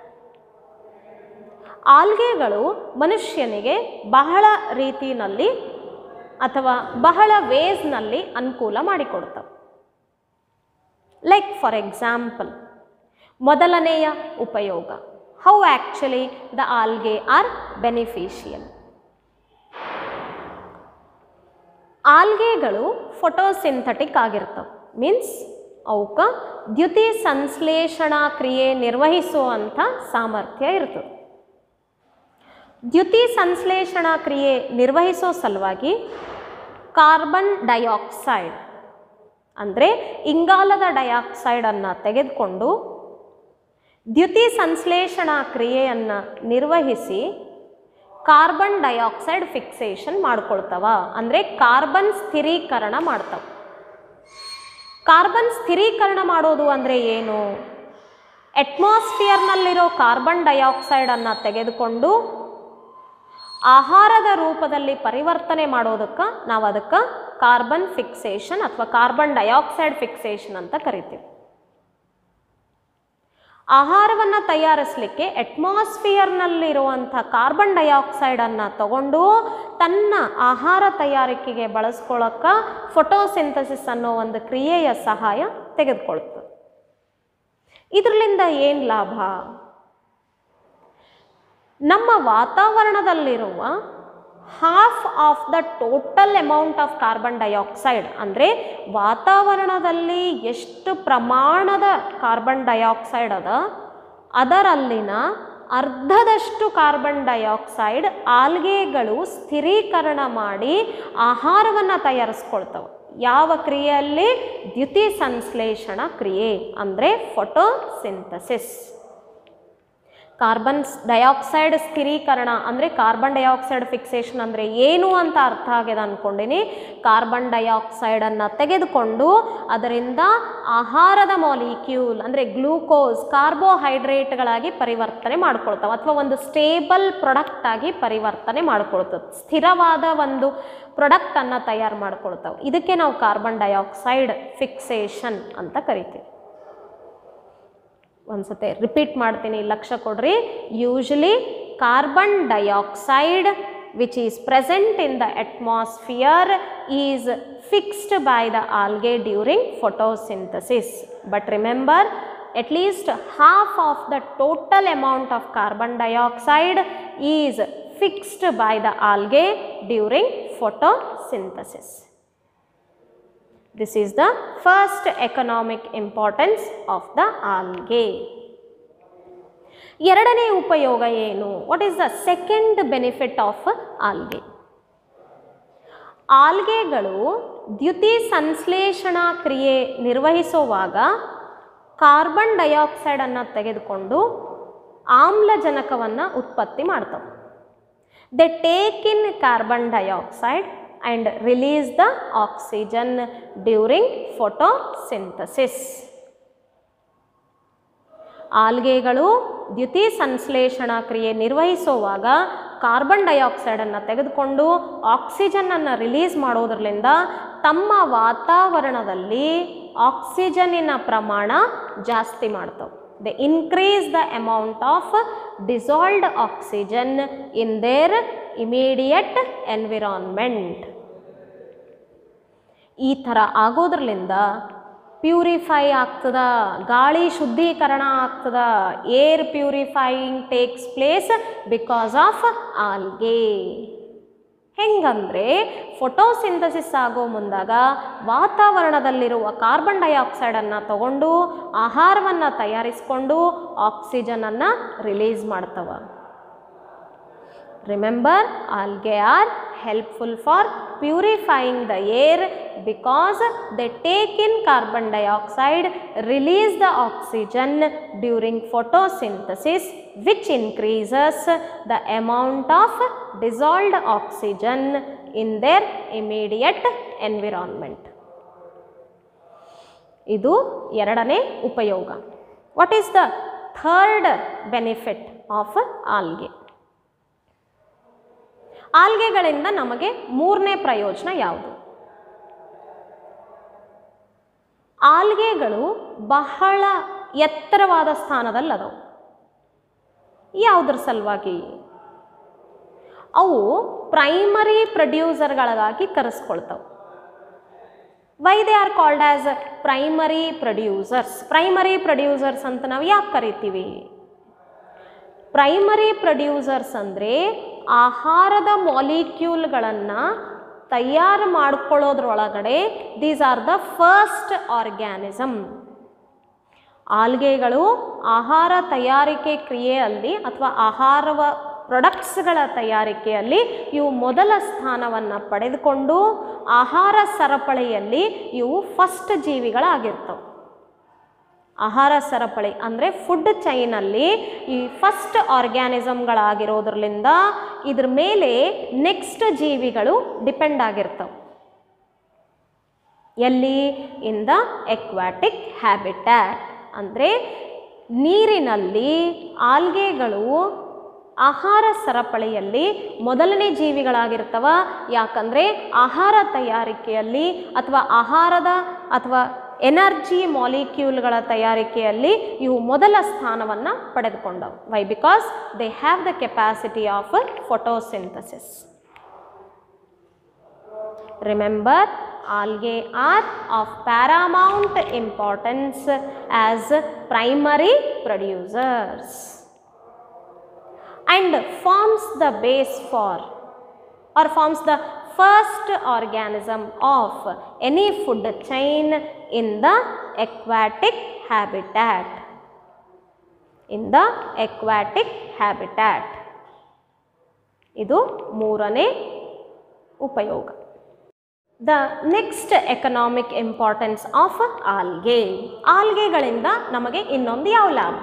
ಆಲ್ಗೆಗಳು ಮನುಷ್ಯನಿಗೆ ಬಹಳ ರೀತಿಯಲ್ಲಿ ಅಥವಾ ಬಹಳ ವೇಸ್ನಲ್ಲಿ ಅನುಕೂಲ ಮಾಡಿಕೊಡ್ತವೆ ಲೈಕ್ ಫಾರ್ ಎಕ್ಸಾಂಪಲ್ ಮೊದಲನೆಯ ಉಪಯೋಗ how actually the algae are beneficial ಆಲ್ಗೆಗಳು ಫೋಟೋಸಿಂಥಟಿಕ್ ಆಗಿರ್ತವೆ ಮೀನ್ಸ್ ಅವಕ್ಕೆ ದ್ಯುತಿ ಸಂಶ್ಲೇಷಣಾ ಕ್ರಿಯೆ ನಿರ್ವಹಿಸುವಂಥ ಸಾಮರ್ಥ್ಯ ಇರ್ತದೆ ದ್ಯುತಿ ಸಂಶ್ಲೇಷಣಾ ಕ್ರಿಯೆ ನಿರ್ವಹಿಸೋ ಸಲುವಾಗಿ ಕಾರ್ಬನ್ ಡೈಆಕ್ಸೈಡ್ ಅಂದರೆ ಇಂಗಾಲದ ಡೈಆಕ್ಸೈಡನ್ನು ತೆಗೆದುಕೊಂಡು ದ್ಯುತಿ ಸಂಶ್ಲೇಷಣಾ ಕ್ರಿಯೆಯನ್ನು ನಿರ್ವಹಿಸಿ ಕಾರ್ಬನ್ ಡೈಆಕ್ಸೈಡ್ ಫಿಕ್ಸೇಷನ್ ಮಾಡ್ಕೊಳ್ತವ ಅಂದರೆ ಕಾರ್ಬನ್ ಸ್ಥಿರೀಕರಣ ಮಾಡ್ತವೆ ಕಾರ್ಬನ್ ಸ್ಥಿರೀಕರಣ ಮಾಡೋದು ಅಂದರೆ ಏನು ಅಟ್ಮಾಸ್ಫಿಯರ್ನಲ್ಲಿರೋ ಕಾರ್ಬನ್ ಡೈಆಕ್ಸೈಡನ್ನು ತೆಗೆದುಕೊಂಡು ಆಹಾರದ ರೂಪದಲ್ಲಿ ಪರಿವರ್ತನೆ ಮಾಡೋದಕ್ಕೆ ನಾವು ಅದಕ್ಕೆ ಕಾರ್ಬನ್ ಫಿಕ್ಸೇಷನ್ ಅಥವಾ ಕಾರ್ಬನ್ ಡೈಆಕ್ಸೈಡ್ ಫಿಕ್ಸೇಷನ್ ಅಂತ ಕರಿತೀವಿ ಆಹಾರವನ್ನು ತಯಾರಿಸಲಿಕ್ಕೆ ಅಟ್ಮಾಸ್ಫಿಯರ್ನಲ್ಲಿರುವಂಥ ಕಾರ್ಬನ್ ಡೈಆಕ್ಸೈಡನ್ನು ತಗೊಂಡು ತನ್ನ ಆಹಾರ ತಯಾರಿಕೆಗೆ ಬಳಸ್ಕೊಳ್ಳೋಕ್ಕೆ ಫೋಟೋಸಿಂಥಸಿಸ್ ಅನ್ನೋ ಒಂದು ಕ್ರಿಯೆಯ ಸಹಾಯ ತೆಗೆದುಕೊಳ್ತದೆ ಇದರಿಂದ ಏನು ಲಾಭ ನಮ್ಮ ವಾತಾವರಣದಲ್ಲಿರುವ half of the total amount of carbon dioxide ಅಂದರೆ ವಾತಾವರಣದಲ್ಲಿ ಎಷ್ಟು ಪ್ರಮಾಣದ ಕಾರ್ಬನ್ ಡೈಆಕ್ಸೈಡ್ ಅದ ಅದರಲ್ಲಿನ ಅರ್ಧದಷ್ಟು ಕಾರ್ಬನ್ ಡೈಆಕ್ಸೈಡ್ ಆಲ್ಗೆಗಳು ಸ್ಥಿರೀಕರಣ ಮಾಡಿ ಆಹಾರವನ್ನು ತಯಾರಿಸ್ಕೊಳ್ತವೆ ಯಾವ ಕ್ರಿಯೆಯಲ್ಲಿ ದ್ಯುತಿ ಸಂಶ್ಲೇಷಣ ಕ್ರಿಯೆ ಅಂದರೆ ಫೋಟೋಸಿಂಥಸಿಸ್ ಕಾರ್ಬನ್ ಡೈಆಕ್ಸೈಡ್ ಸ್ಥಿರೀಕರಣ ಅಂದರೆ ಕಾರ್ಬನ್ ಡೈಆಕ್ಸೈಡ್ ಫಿಕ್ಸೇಷನ್ ಅಂದರೆ ಏನು ಅಂತ ಅರ್ಥ ಆಗಿದೆ ಅಂದ್ಕೊಂಡಿನಿ ಕಾರ್ಬನ್ ಡೈಆಕ್ಸೈಡನ್ನು ತೆಗೆದುಕೊಂಡು ಅದರಿಂದ ಆಹಾರದ ಮಾಲಿಕ್ಯೂಲ್ ಅಂದರೆ ಗ್ಲೂಕೋಸ್ ಕಾರ್ಬೋಹೈಡ್ರೇಟ್ಗಳಾಗಿ ಪರಿವರ್ತನೆ ಮಾಡ್ಕೊಳ್ತಾವೆ ಅಥವಾ ಒಂದು ಸ್ಟೇಬಲ್ ಪ್ರಾಡಕ್ಟ್ ಆಗಿ ಪರಿವರ್ತನೆ ಮಾಡ್ಕೊಳ್ತದೆ ಸ್ಥಿರವಾದ ಒಂದು ಪ್ರಾಡಕ್ಟನ್ನು ತಯಾರು ಮಾಡ್ಕೊಳ್ತಾವೆ ಇದಕ್ಕೆ ನಾವು ಕಾರ್ಬನ್ ಡೈಆಕ್ಸೈಡ್ ಫಿಕ್ಸೇಷನ್ ಅಂತ ಕರಿತೀವಿ ಒಂದ್ಸತಿ ರಿಪೀಟ್ ಮಾಡ್ತೀನಿ ಲಕ್ಷ್ಯ ಕೊಡ್ರಿ usually carbon dioxide which is present in the atmosphere is fixed by the algae during photosynthesis but remember at least half of the total amount of carbon dioxide is fixed by the algae during photosynthesis. This is the first economic importance of the algae. ಎರಡನೇ ಉಪಯೋಗ ಏನು what is the second benefit of algae ಆಲ್ಗೆಗಳು ದ್ಯುತಿ ಸಂಶ್ಲೇಷಣಾ ಕ್ರಿಯೆ ನಿರ್ವಹಿಸುವಾಗ carbon ಡೈಆಕ್ಸೈಡನ್ನು ತೆಗೆದುಕೊಂಡು ಆಮ್ಲಜನಕವನ್ನು ಉತ್ಪತ್ತಿ ಮಾಡ್ತವೆ they take in carbon dioxide and release the oxygen during photosynthesis ಆಲ್ಗೆಗಳು ದ್ಯುತಿ ಸಂಶ್ಲೇಷಣಾ ಕ್ರಿಯೆ ನಿರ್ವಹಿಸುವಾಗ ಕಾರ್ಬನ್ ಡೈಆಕ್ಸೈಡನ್ನು ತೆಗೆದುಕೊಂಡು ಆಕ್ಸಿಜನ್ನನ್ನು ರಿಲೀಸ್ ಮಾಡೋದ್ರಲ್ಲಿಂದ ತಮ್ಮ ವಾತಾವರಣದಲ್ಲಿ ಆಕ್ಸಿಜನ್ನಿನ ಪ್ರಮಾಣ ಜಾಸ್ತಿ ಮಾಡ್ತವೆ they increase the amount of dissolved oxygen in their immediate environment ಈ ಥರ ಆಗೋದ್ರಲಿಂದ ಪ್ಯೂರಿಫೈ ಆಗ್ತದ ಗಾಳಿ ಶುದ್ಧೀಕರಣ ಆಗ್ತದ air purifying takes place because of algae ಹೆಂಗಂದರೆ ಫೋಟೋಸಿಂಥಸಿಸ್ ಆಗೋ ಮುಂದಾಗ ವಾತಾವರಣದಲ್ಲಿರುವ ಕಾರ್ಬನ್ ಡೈಆಕ್ಸೈಡನ್ನು ತಗೊಂಡು ಆಹಾರವನ್ನು ತಯಾರಿಸಿಕೊಂಡು ಆಕ್ಸಿಜನನ್ನು ರಿಲೀಸ್ ಮಾಡ್ತವ Remember, algae are helpful for purifying the air because they take in carbon dioxide, release the oxygen during photosynthesis, which increases the amount of dissolved oxygen in their immediate environment. ಇದು ಎರಡನೇ ಉಪಯೋಗ what is the third benefit of algae ಆಲ್ಗೆಗಳಿಂದ ನಮಗೆ ಮೂರನೇ ಪ್ರಯೋಜನ ಯಾವುದು ಆಲ್ಗೆಗಳು ಬಹಳ ಎತ್ತರವಾದ ಸ್ಥಾನದಲ್ಲಿ ಅದಾವು ಯಾವುದ್ರ ಸಲುವಾಗಿ ಅವು ಪ್ರೈಮರಿ ಪ್ರೊಡ್ಯೂಸರ್ಗಳಾಗಿ ಕರೆಸ್ಕೊಳ್ತಾವೆ why they are called as primary producers primary producers ಅಂತ ನಾವು ಯಾಕೆ ಕರಿತೀವಿ ಪ್ರೈಮರಿ ಪ್ರೊಡ್ಯೂಸರ್ಸ್ ಅಂದರೆ ಆಹಾರದ ಮಾಲಿಕ್ಯೂಲ್ಗಳನ್ನು ತಯಾರು ಮಾಡ್ಕೊಳ್ಳೋದ್ರೊಳಗಡೆ these are the first organism ಆಲ್ಗೆಗಳು ಆಹಾರ ತಯಾರಿಕೆ ಕ್ರಿಯೆಯಲ್ಲಿ ಅಥವಾ ಆಹಾರವ ಪ್ರೊಡಕ್ಟ್ಸ್ಗಳ ತಯಾರಿಕೆಯಲ್ಲಿ ಇವು ಮೊದಲ ಸ್ಥಾನವನ್ನು ಪಡೆದುಕೊಂಡು ಆಹಾರ ಸರಪಳಿಯಲ್ಲಿ ಇವು ಫಸ್ಟ್ ಜೀವಿಗಳಾಗಿರ್ತವೆ ಆಹಾರ ಸರಪಳಿ ಅಂದರೆ ಫುಡ್ ಚೈನಲ್ಲಿ ಈ ಫಸ್ಟ್ ಆರ್ಗ್ಯಾನಿಸಮ್ಗಳಾಗಿರೋದ್ರಲಿಂದ ಇದ್ರ ಮೇಲೆ ನೆಕ್ಸ್ಟ್ ಜೀವಿಗಳು ಡಿಪೆಂಡ್ ಆಗಿರ್ತವೆ ಎಲ್ಲಿ ಇನ್ ದ ಎಕ್ವಾಟಿಕ್ ಹ್ಯಾಬಿಟ್ಯಾಟ್ ಅಂದರೆ ನೀರಿನಲ್ಲಿ ಆಲ್ಗೆಗಳು ಆಹಾರ ಸರಪಳಿಯಲ್ಲಿ ಮೊದಲನೇ ಜೀವಿಗಳಾಗಿರ್ತವ ಯಾಕಂದರೆ ಆಹಾರ ತಯಾರಿಕೆಯಲ್ಲಿ ಅಥವಾ ಆಹಾರದ ಅಥವಾ ಎನರ್ಜಿ ಮಾಲಿಕ್ಯೂಲ್ಗಳ ತಯಾರಿಕೆಯಲ್ಲಿ ಇವು ಮೊದಲ ಸ್ಥಾನವನ್ನು ಪಡೆದುಕೊಂಡವು why because they have the capacity of photosynthesis remember algae are of paramount importance as primary producers and forms the base for or forms the first organism of any food chain in the aquatic habitat in the aquatic habitat ಇದು ಮೂರನೇ ಉಪಯೋಗ the next economic importance of algae ಆಲ್ಗೆಗಳಿಂದ ನಮಗೆ ಇನ್ನೊಂದು ಯಾವ ಲಾಭ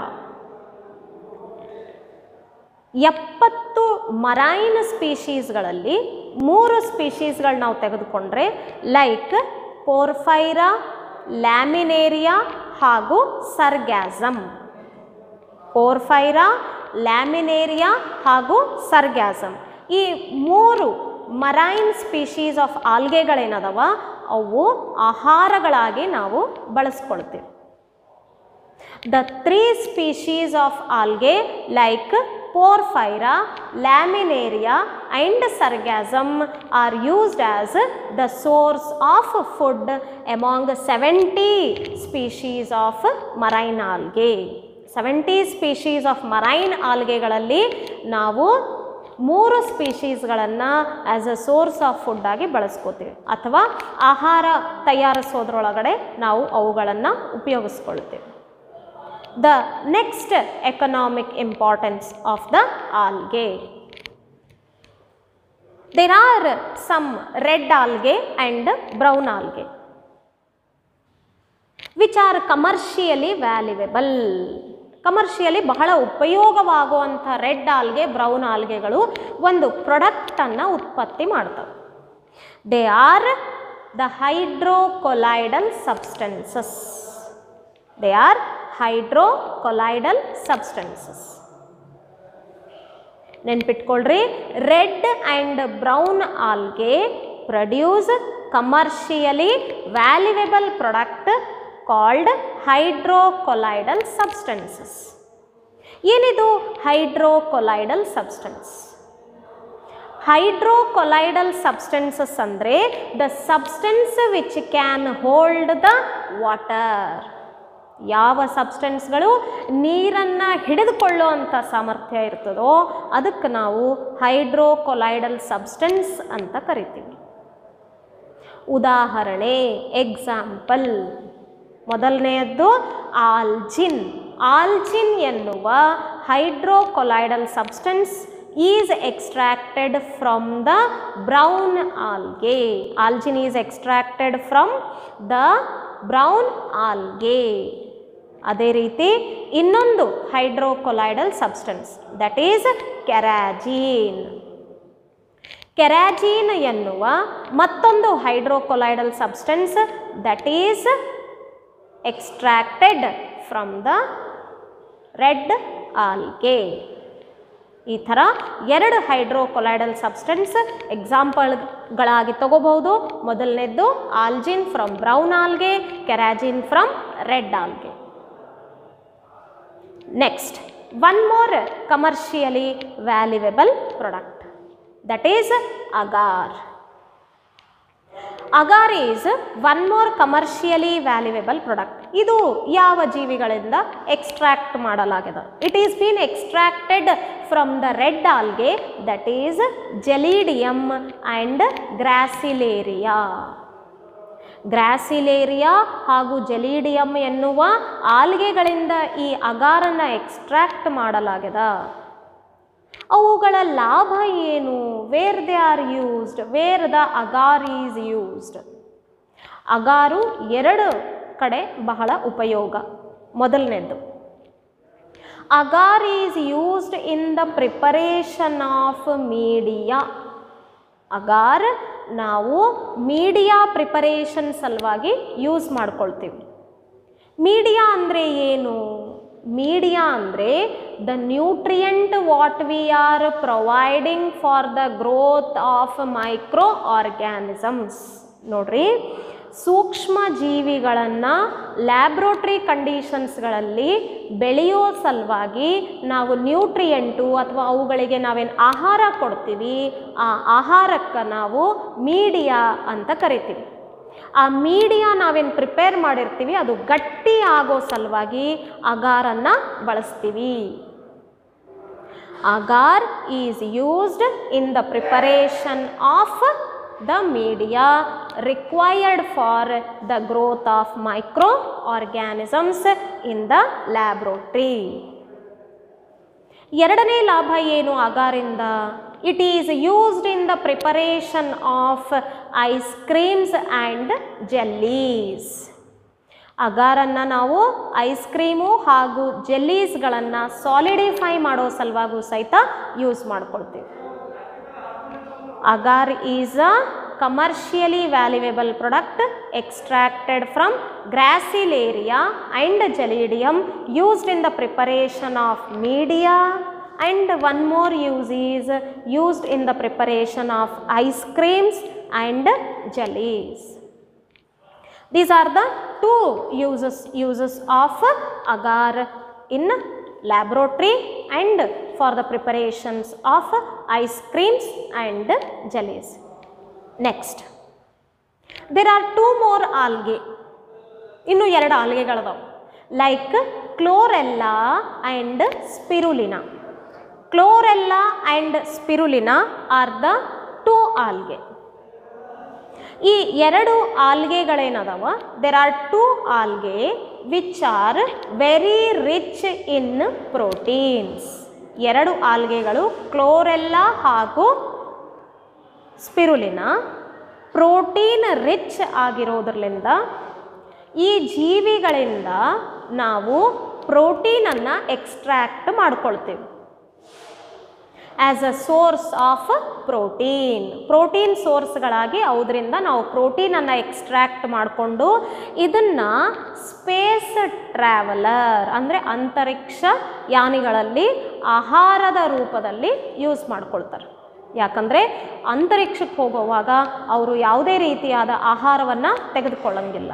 ಎಪ್ಪತ್ತು marine ಸ್ಪೀಶೀಸ್ಗಳಲ್ಲಿ ಮೂರು ಸ್ಪೀಶೀಸ್ಗಳು ನಾವು ತೆಗೆದುಕೊಂಡ್ರೆ ಲೈಕ್ ಪೋರ್ಫೈರಾ ಲ್ಯಾಮಿನೇರಿಯಾ ಹಾಗೂ ಸರ್ಗ್ಯಾಸಮ್ ಪೋರ್ಫೈರಾ ಲ್ಯಾಮಿನೇರಿಯಾ ಹಾಗೂ ಸರ್ಗ್ಯಾಸಮ್ ಈ ಮೂರು ಮರೈನ್ ಸ್ಪೀಶೀಸ್ ಆಫ್ ಆಲ್ಗೆಗಳೇನದವ ಅವು ಆಹಾರಗಳಾಗಿ ನಾವು ಬಳಸ್ಕೊಳ್ತೀವಿ the three species of algae like porphyra, laminaria and sargassum are used as the source of food among 70 species of marine algae. Seventy species of marine ಆಲ್ಗೆಗಳಲ್ಲಿ ನಾವು ಮೂರು ಸ್ಪೀಶೀಸ್ಗಳನ್ನು as a source of food ಆಗಿ ಬಳಸ್ಕೋತೀವಿ ಅಥವಾ ಆಹಾರ ತಯಾರಿಸೋದ್ರೊಳಗಡೆ ನಾವು ಅವುಗಳನ್ನು ಉಪಯೋಗಿಸ್ಕೊಳ್ತೀವಿ the next economic importance of the algae. There are some red algae and brown algae which are commercially valuable. Commercially ಬಹಳ ಉಪಯೋಗವಾಗುವಂಥ ರೆಡ್ ಆಲ್ಗೆ ಬ್ರೌನ್ ಆಲ್ಗೆಗಳು ಒಂದು ಪ್ರಾಡಕ್ಟನ್ನು ಉತ್ಪತ್ತಿ ಮಾಡ್ತವೆ they are the hydrocolloidal substances they are hydrocolloidal substances ನೆನ್ಪಿಟ್ಕೊಳ್ರಿ red and brown algae produce commercially valuable product called hydrocolloidal substances ಏನಿದು hydrocolloidal substance hydrocolloidal substances ಅಂದರೆ the substance which can hold the water ಯಾವ ಸಬ್ಸ್ಟೆನ್ಸ್ಗಳು ನೀರನ್ನು ಹಿಡಿದುಕೊಳ್ಳುವಂಥ ಸಾಮರ್ಥ್ಯ ಇರ್ತದೋ ಅದಕ್ಕೆ ನಾವು ಹೈಡ್ರೋಕೊಲೈಡಲ್ ಸಬ್ಸ್ಟೆನ್ಸ್ ಅಂತ ಕರಿತೀವಿ ಉದಾಹರಣೆ ಎಕ್ಸಾಂಪಲ್ ಮೊದಲನೆಯದ್ದು ಆಲ್ಜಿನ್ ಆಲ್ಜಿನ್ ಎನ್ನುವ hydrocolloidal substance is extracted from the brown algae algin is extracted from the brown algae ಅದೇ ರೀತಿ ಇನ್ನೊಂದು hydrocolloidal substance that is carrageenan carrageenan ಎನ್ನುವ ಮತ್ತೊಂದು hydrocolloidal substance that is extracted from the red algae ಈ ಥರ ಎರಡು hydrocolloidal substance ಎಕ್ಸಾಂಪಲ್ಗಳಾಗಿ ತಗೋಬಹುದು ಮೊದಲನೇದ್ದು algin from brown algae carrageenan from red algae next one more commercially valuable product that is agar agar is one more commercially valuable product ಇದು ಯಾವ ಜೀವಿಗಳಿಂದ extract ಮಾಡಲಾಗಿದೆ it is been extracted from the red algae that is gelidium and gracilaria gracilaria ಹಾಗೂ gelidium ಎನ್ನುವ ಆಲ್ಗೆಗಳಿಂದ ಈ ಅಗಾರನ್ನು extract ಮಾಡಲಾಗಿದೆ ಅವುಗಳ ಲಾಭ ಏನು where they are used where the agar is used agar ಎರಡು ಕಡೆ ಬಹಳ ಉಪಯೋಗ ಮೊದಲನೇದು agar is used in the preparation of media agar ನಾವು ಮೀಡಿಯಾ ಪ್ರಿಪರೇಷನ್ ಸಲುವಾಗಿ ಯೂಸ್ ಮಾಡ್ಕೊಳ್ತೀವಿ ಮೀಡಿಯಾ ಅಂದರೆ ಏನು ಮೀಡಿಯಾ ಅಂದರೆ the nutrient what we are providing for the growth of microorganisms ನೋಡ್ರಿ ಸೂಕ್ಷ್ಮ ಜೀವಿಗಳನ್ನು ಲ್ಯಾಬ್ರೋಟ್ರಿ ಕಂಡೀಷನ್ಸ್ಗಳಲ್ಲಿ ಬೆಳೆಯೋ ಸಲುವಾಗಿ ನಾವು ನ್ಯೂಟ್ರಿಯೆಂಟು ಅಥವಾ ಅವುಗಳಿಗೆ ನಾವೇನು ಆಹಾರ ಕೊಡ್ತೀವಿ ಆ ಆಹಾರಕ್ಕೆ ನಾವು ಮೀಡಿಯಾ ಅಂತ ಕರಿತೀವಿ ಆ ಮೀಡಿಯಾ ನಾವೇನು ಪ್ರಿಪೇರ್ ಮಾಡಿರ್ತೀವಿ ಅದು ಗಟ್ಟಿ ಆಗೋ ಸಲುವಾಗಿ ಅಗಾರನ್ನು ಬಳಸ್ತೀವಿ agar is used in the preparation of the media required for the growth of microorganisms in the laboratory ಎರಡನೇ ಲಾಭ ಏನು ಅಗಾರಿಂದ it is used in the preparation of ice creams and jellies ಅಗಾರನ್ನು ನಾವು ಐಸ್ ಕ್ರೀಮು ಹಾಗೂ ಜೆಲ್ಲೀಸ್ಗಳನ್ನು solidify ಮಾಡೋ ಸಲುವಾಗೂ ಸಹಿತ use ಮಾಡ್ಕೊಳ್ತೀವಿ agar is a commercially valuable product extracted from Gracilaria and Gelidium used in the preparation of media and one more use is used in the preparation of ice creams and jellies These are the two uses, uses of agar in laboratory and for the preparations of ice creams and jellies. Next, there are two more algae. ಇನ್ನು ಎರಡು ಆಲ್ಗೆಗಳದಾವೆ like chlorella and spirulina chlorella and spirulina are the two algae ಈ ಎರಡು ಆಲ್ಗೆಗಳೇನದಾವ there are two algae which are very rich in proteins ಎರಡು ಆಲ್ಗೆಗಳು ಕ್ಲೋರೆಲ್ಲಾ ಹಾಗೂ ಸ್ಪಿರುಲಿನ protein rich ಆಗಿರೋದ್ರಲ್ಲಿಂದ ಈ ಜೀವಿಗಳಿಂದ ನಾವು ಪ್ರೋಟೀನನ್ನು ಎಕ್ಸ್ಟ್ರಾಕ್ಟ್ ಮಾಡ್ಕೊಳ್ತೀವಿ as a source of protein protein ಸೋರ್ಸ್ಗಳಾಗಿ ಅದರಿಂದ ನಾವು ಪ್ರೋಟೀನನ್ನು ಎಕ್ಸ್ಟ್ರಾಕ್ಟ್ ಮಾಡಿಕೊಂಡು ಇದನ್ನು ಸ್ಪೇಸ್ ಟ್ರಾವೆಲರ್ ಅಂದರೆ ಅಂತರಿಕ್ಷ ಯಾನಿಗಳಲ್ಲಿ ಆಹಾರದ ರೂಪದಲ್ಲಿ ಯೂಸ್ ಮಾಡ್ಕೊಳ್ತಾರೆ ಯಾಕಂದರೆ ಅಂತರಿಕ್ಷಕ್ಕೆ ಹೋಗುವಾಗ ಅವರು ಯಾವುದೇ ರೀತಿಯಾದ ಆಹಾರವನ್ನು ತೆಗೆದುಕೊಳ್ಳಂಗಿಲ್ಲ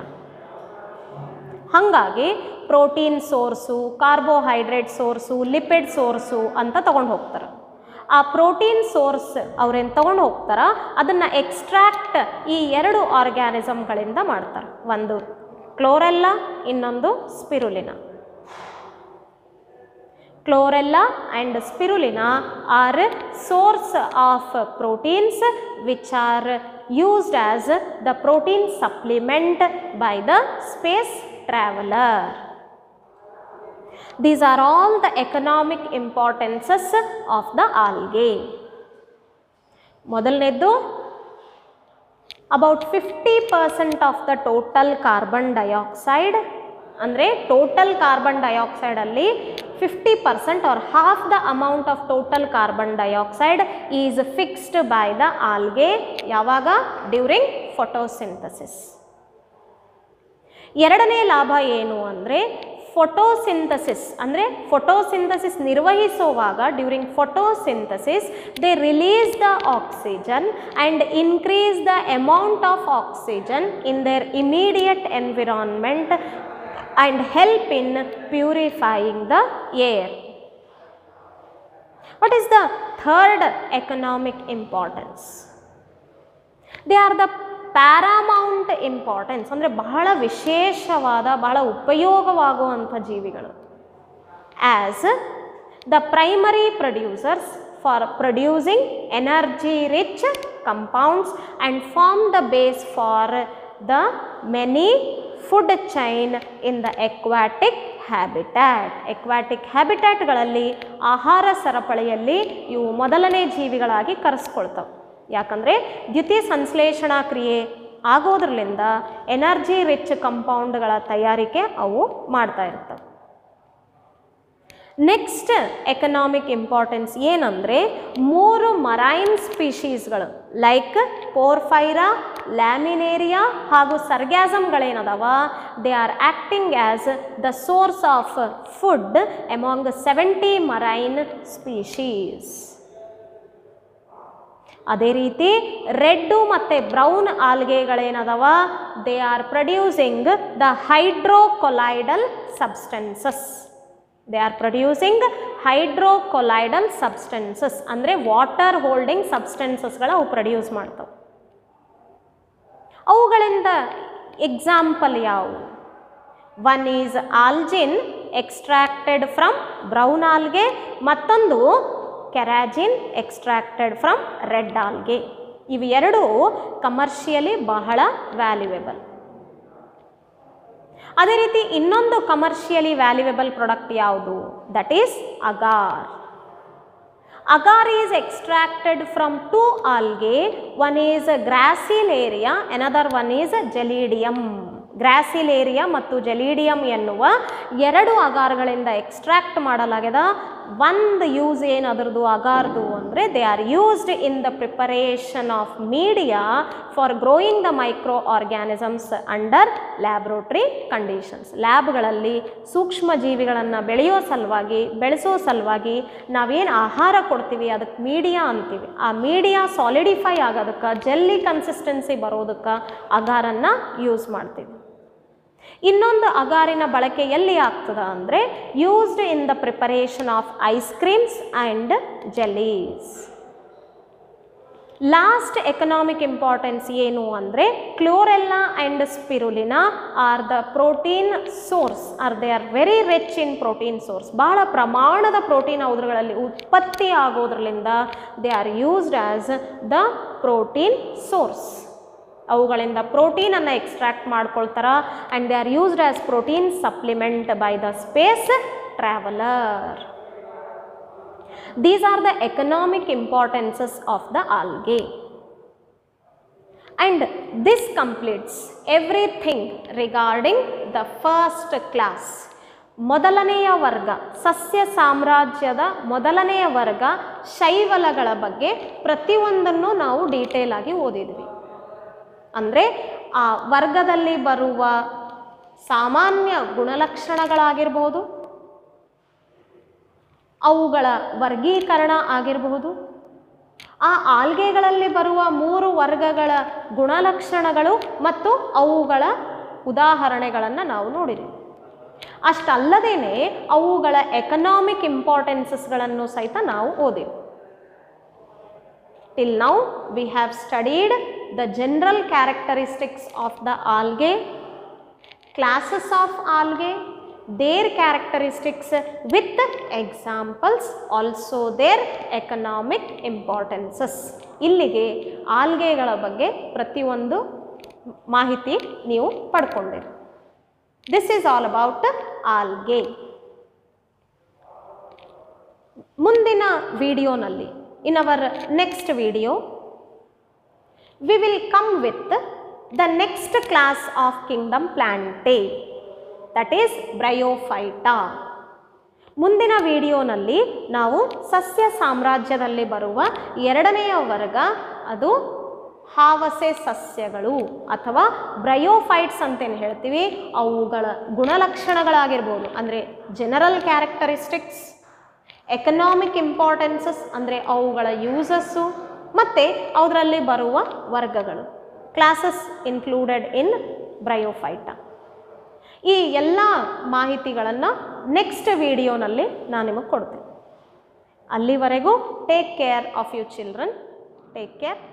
ಹಾಗಾಗಿ protein source carbohydrate source lipid source ಅಂತ ತಗೊಂಡು ಹೋಗ್ತಾರೆ ಆ ಪ್ರೋಟೀನ್ ಸೋರ್ಸ್ ಅವ್ರೇನು ತಗೊಂಡು ಹೋಗ್ತಾರ ಅದನ್ನು ಎಕ್ಸ್ಟ್ರಾಕ್ಟ್ ಈ ಎರಡು ಆರ್ಗ್ಯಾನಿಸಮ್ಗಳಿಂದ ಮಾಡ್ತಾರೆ ಒಂದು ಕ್ಲೋರೆಲ್ಲ ಇನ್ನೊಂದು spirulina chlorella and spirulina are source of proteins which are used as the protein supplement by the space traveler. These are all the economic importances of the algae. ಮೊದಲನೇದ್ದು about fifty percent of the total carbon dioxide ಅಂದರೆ total carbon ಡೈಆಕ್ಸೈಡಲ್ಲಿ fifty percent or half the amount of total carbon dioxide is fixed by the algae ಯಾವಾಗ during photosynthesis ಎರಡನೇ ಲಾಭ ಏನು ಅಂದರೆ photosynthesis ಅಂದರೆ photosynthesis ನಿರ್ವಹಿಸುವಾಗ during photosynthesis they release the oxygen and increase the amount of oxygen in their immediate environment and help in purifying the air what is the third economic importance they are the paramount importance ಅಂದರೆ ಬಹಳ ವಿಶೇಷವಾದ ಬಹಳ ಉಪಯೋಗವಾಗುವಂಥ ಜೀವಿಗಳು as the primary producers for producing energy rich compounds and form the base for the many food chain in the aquatic habitat aquatic ಹ್ಯಾಬಿಟ್ಯಾಟ್ಗಳಲ್ಲಿ ಆಹಾರ ಸರಪಳಿಯಲ್ಲಿ ಇವು ಮೊದಲನೇ ಜೀವಿಗಳಾಗಿ ಕರೆಸ್ಕೊಳ್ತವೆ ಯಾಕಂದರೆ ದ್ಯುತಿ ಸಂಶ್ಲೇಷಣಾ ಕ್ರಿಯೆ ಆಗೋದ್ರಲಿಂದ ಎನರ್ಜಿ ರಿಚ್ ಕಂಪೌಂಡ್ಗಳ ತಯಾರಿಕೆ ಅವು ಮಾಡ್ತಾ ಇರ್ತವೆ ನೆಕ್ಸ್ಟ್ ಎಕನಾಮಿಕ್ ಇಂಪಾರ್ಟೆನ್ಸ್ ಏನಂದರೆ ಮೂರು ಮರೈನ್ ಸ್ಪೀಶೀಸ್ಗಳು ಲೈಕ್ ಪೋರ್ಫೈರಾ ಲ್ಯಾಮಿನೇರಿಯಾ ಹಾಗೂ ಸರ್ಗ್ಯಾಸಮ್ಗಳೇನದಾವ they are acting as the source of food among seventy marine species ಅದೇ ರೀತಿ ರೆಡ್ಡು ಮತ್ತು ಬ್ರೌನ್ ಆಲ್ಗೆಗಳೇನದವ they are producing the hydrocolloidal substances they are producing hydrocolloidal substances ಅಂದರೆ water holding ಸಬ್ಸ್ಟೆನ್ಸಸ್ಗಳ ಅವು produce ಮಾಡ್ತವೆ ಅವುಗಳಿಂದ ಎಕ್ಸಾಂಪಲ್ ಯಾವುವು one is algin extracted from brown algae ಮತ್ತೊಂದು carrageenan extracted from red algae ಇವು ಎರಡು ಕಮರ್ಷಿಯಲಿ ಬಹಳ ವ್ಯಾಲ್ಯೂಯೇಬಲ್ ಅದೇ ರೀತಿ ಇನ್ನೊಂದು ಕಮರ್ಷಿಯಲಿ ವ್ಯಾಲ್ಯೂಯೇಬಲ್ ಪ್ರಾಡಕ್ಟ್ ಯಾವುದು that is agar agar is extracted from two algae one is gracilaria another one is gelidium Gracilaria ಮತ್ತು Gelidium ಎನ್ನುವ ಎರಡು ಅಗಾರ್ಗಳಿಂದ ಎಕ್ಸ್ಟ್ರಾಕ್ಟ್ ಮಾಡಲಾಗ್ಯದ ಒಂದು ಯೂಸ್ ಏನು ಅದರದ್ದು ಅಗಾರ್ದು ಅಂದರೆ they are used in the preparation of media for growing the microorganisms under laboratory conditions ಲ್ಯಾಬ್ಗಳಲ್ಲಿ ಸೂಕ್ಷ್ಮ ಜೀವಿಗಳನ್ನು ಬೆಳೆಯೋ ಸಲುವಾಗಿ ಬೆಳೆಸೋ ಸಲುವಾಗಿ ನಾವೇನು ಆಹಾರ ಕೊಡ್ತೀವಿ ಅದಕ್ಕೆ ಮೀಡಿಯಾ ಅಂತೀವಿ ಆ ಮೀಡಿಯಾ ಸಾಲಿಡಿಫೈ ಆಗೋದಕ್ಕೆ ಜೆಲ್ಲಿ ಕನ್ಸಿಸ್ಟೆನ್ಸಿ ಬರೋದಕ್ಕೆ ಅಗಾರನ್ನು ಯೂಸ್ ಮಾಡ್ತೀವಿ ಇನ್ನೊಂದು ಅಗಾರಿನ ಬಳಕೆ ಎಲ್ಲಿ ಆಗ್ತದ ಅಂದರೆ used in the preparation of ice creams and jellies last economic importance ಏನು ಅಂದರೆ chlorella and spirulina are the protein source are they are very rich in protein source ಬಹಳ ಪ್ರಮಾಣದ ಪ್ರೋಟೀನ್ ಅವುಗಳಲ್ಲಿ ಉತ್ಪತ್ತಿ ಆಗೋದ್ರಲಿಂದ they are used as the protein source ಅವುಗಳಿಂದ ಪ್ರೋಟೀನನ್ನು extract ಮಾಡ್ಕೊಳ್ತಾರ and they are used as protein supplement by the space traveller These are the economic importances of the algae. And this completes everything regarding the first class. ಮೊದಲನೆಯ ವರ್ಗ ಸಸ್ಯ ಸಾಮ್ರಾಜ್ಯದ ಮೊದಲನೆಯ ವರ್ಗ ಶೈವಲಗಳ ಬಗ್ಗೆ ಪ್ರತಿಯೊಂದನ್ನು ನಾವು ಡೀಟೇಲ್ ಆಗಿ ಓದಿದ್ವಿ ಅಂದರೆ ಆ ವರ್ಗದಲ್ಲಿ ಬರುವ ಸಾಮಾನ್ಯ ಗುಣಲಕ್ಷಣಗಳಾಗಿರ್ಬೋದು ಅವುಗಳ ವರ್ಗೀಕರಣ ಆಗಿರಬಹುದು ಆ ಆಲ್ಗೆಗಳಲ್ಲಿ ಬರುವ ಮೂರು ವರ್ಗಗಳ ಗುಣಲಕ್ಷಣಗಳು ಮತ್ತು ಅವುಗಳ ಉದಾಹರಣೆಗಳನ್ನು ನಾವು ನೋಡಿದ್ವಿ ಅಷ್ಟಲ್ಲದೇ ಅವುಗಳ ಎಕನಾಮಿಕ್ ಇಂಪಾರ್ಟೆನ್ಸಸ್ಗಳನ್ನು ಸಹಿತ ನಾವು ಓದಿವಿ till now we have studied the general characteristics of the algae classes of algae, their characteristics with examples, also their economic importances. ಇಲ್ಲಿಗೆ ಆಲ್ಗೆಗಳ ಬಗ್ಗೆ ಪ್ರತಿಯೊಂದು ಮಾಹಿತಿ ನೀವು ಪಡ್ಕೊಂಡಿರಿ this is all about algae ಮುಂದಿನ ವಿಡಿಯೋನಲ್ಲಿ in our next video we will come with the next class of kingdom plantae that is bryophyta ಮುಂದಿನ ವಿಡಿಯೋನಲ್ಲಿ ನಾವು ಸಸ್ಯ ಸಾಮ್ರಾಜ್ಯದಲ್ಲಿ ಬರುವ ಎರಡನೆಯ ವರ್ಗ ಅದು ಹಾವಸೆ ಸಸ್ಯಗಳು ಅಥವಾ ಬ್ರಯೋಫೈಟ್ಸ್ ಅಂತೇನು ಹೇಳ್ತೀವಿ ಅವುಗಳ ಗುಣಲಕ್ಷಣಗಳಾಗಿರ್ಬೋದು ಅಂದರೆ ಜನರಲ್ ಕ್ಯಾರೆಕ್ಟರಿಸ್ಟಿಕ್ಸ್ ಎಕನಾಮಿಕ್ ಇಂಪಾರ್ಟೆನ್ಸಸ್ ಅಂದರೆ ಅವುಗಳ ಯೂಸಸ್ಸು ಮತ್ತು ಅದರಲ್ಲಿ ಬರುವ ವರ್ಗಗಳು ಕ್ಲಾಸಸ್ ಇನ್ಕ್ಲೂಡೆಡ್ ಇನ್ ಬ್ರಯೋಫೈಟ ಈ ಎಲ್ಲ ಮಾಹಿತಿಗಳನ್ನು ನೆಕ್ಸ್ಟ್ ವಿಡಿಯೋನಲ್ಲಿ ನಾನು ನಿಮಗೆ ಕೊಡ್ತೀನಿ ಅಲ್ಲಿವರೆಗೂ take care of you children take care